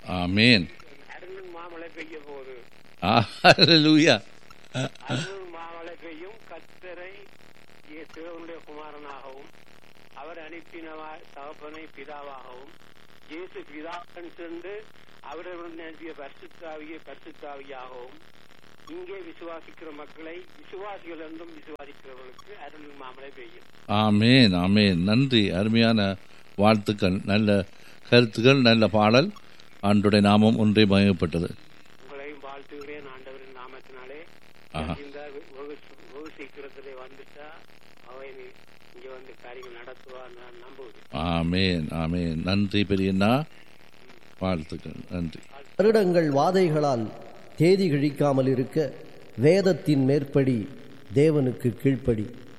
ஆமேன் அருளும் மாமழை பெய்ய போகுது ஹalleluya அருளும் மாமழை பெய்யும் கத்தரை தேவனுடைய குமாரனாகவும் அவர் அனுப்பினவா தகப்பனை பிதாவாகவும் இயேசு பிதாவன் சென்று அவரவருடன் அனுப்பிய பரிசுத்தாவியை பரிசுத்தாவியாகவும் இங்கே விசுவாசிக்கிற மக்களை விசுவாசிகள் என்றும் விசுவாசிக்கிறவர்களுக்கு அருள் மாமழை பெய்யும் ஆமேன் ஆமேன் நன்றி அருமையான வாழ்த்துக்கள் நல்ல கருத்துக்கள் நல்ல பாடல் ஆண்டுடைய நாமம் ஒன்றே மயப்பட்டது உங்களையும் வாழ்த்துகிறேன் ஆண்டவரின் நாமத்தினாலே ஆஹா. இந்த வெகு வெகு சீக்கிரத்திலே வந்துட்டா அவை இங்க வந்து காரியங்கள் நடத்துவார் நான் நம்புகிறேன் ஆமேன் ஆமேன் நன்றி பெரியண்ணா வாழ்த்துக்கள் நன்றி வருடங்கள் வாதைகளால் தேதி கிழிக்காமல் இருக்க வேதத்தின் மேற்படி தேவனுக்கு கீழ்ப்படி